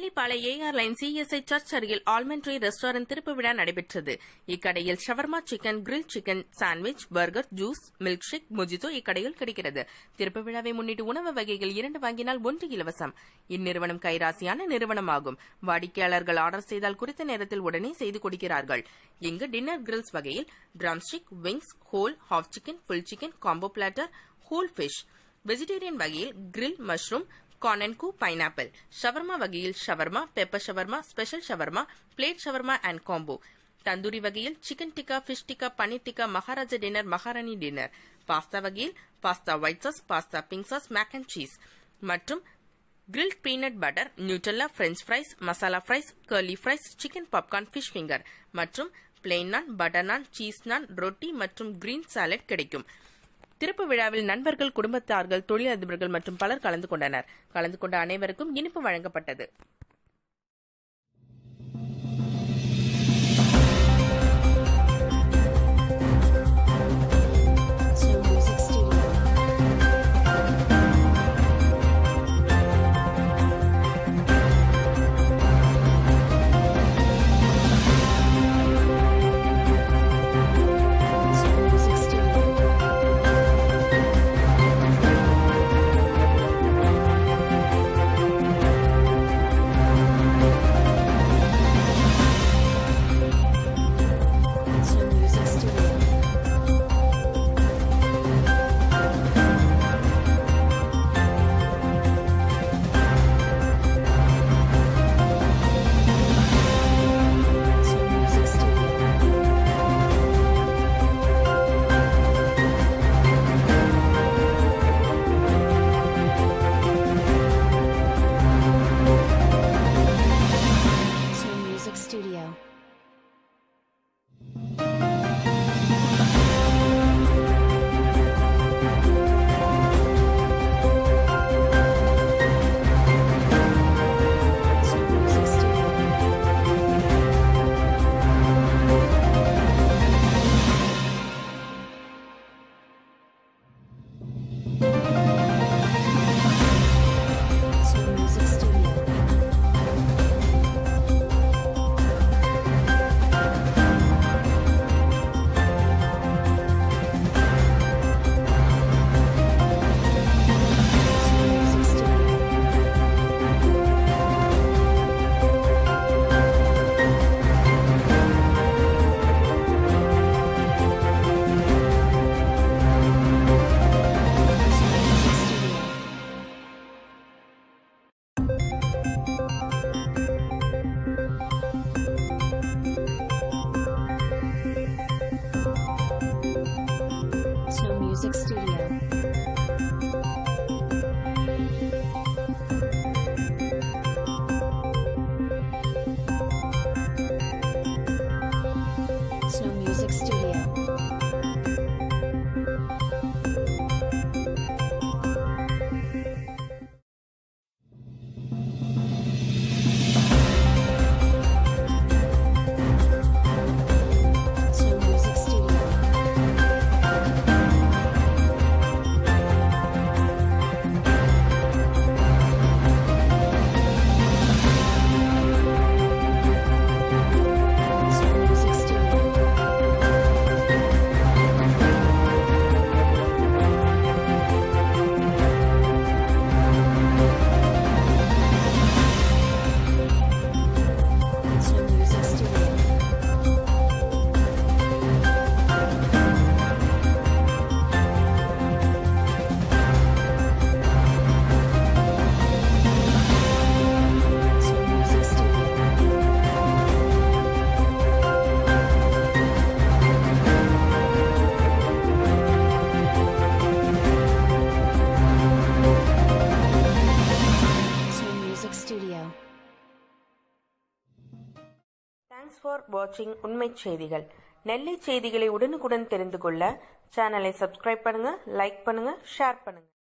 நெல்லிப்பாளை AR line CSI church அருகில் almond tree restaurant திறப்பு விழா நடைபெற்றது இக்கடையில் shawarma chicken grill chicken sandwich burger juice milk shake mojito இக்கடையில் கிடைக்கிறது திறப்பு விழாவை முன்னிட்டு உணவு வகைகள் இரண்டு வாங்கினால் ஒன்று இலவசம் இந்நிறுவனம் கைராசியான நிறுவனமாகும் வாடிக்கையாளர்கள் ஆர்டர் செய்தால் குறித்த நேரத்தில் உடனே செய்து கொடுக்கிறார்கள் இங்கு டின்னர் கிரில்ஸ் வகையில் drumstick wings whole half chicken full chicken combo platter whole fish vegetarian வகையில் கிரில் மஷ்ரூம் கார்னன்கு பைனாப்பிள் ஷவர்மா வகையில் shawarma pepper shawarma special shawarma plate shawarma and combo tandoori வகையில் chicken tikka fish tikka paneer tikka Maharaja dinner Maharani dinner pasta வகையில் pasta white sauce pasta pink sauce mac and cheese மற்றும் grilled peanut butter Nutella French fries masala fries curly fries chicken popcorn fish finger மற்றும் plain naan butter naan cheese naan roti மற்றும் green salad கிடைக்கும் திறப்பு விழாவில் நண்பர்கள் குடும்பத்தார்கள் தொழிலதிபர்கள் மற்றும் பலர் கலந்து கொண்டனர் கலந்து கொண்ட அனைவருக்கும் இனிப்பு வழங்கப்பட்டது Slow Music Studio. Slow Music Studio. Slow Music Studio. Slow Music Studio. Slow Music Studio. Slow Music Studio. Slow Music Studio. Slow Music Studio. Slow Music Studio. Snow Music Studio. Snow Music Studio. Snow Music Studio. Snow Music Studio. Snow Music Studio. Snow Music Studio. Snow Music Studio. Thanks for வாட்சிங் உண்மை செய்திகள் நெல்லை செய்திகளை உடனுக்குடன் தெரிந்து கொள்ள சேனலை subscribe பண்ணுங்க like பண்ணுங்க ஷேர் பண்ணுங்க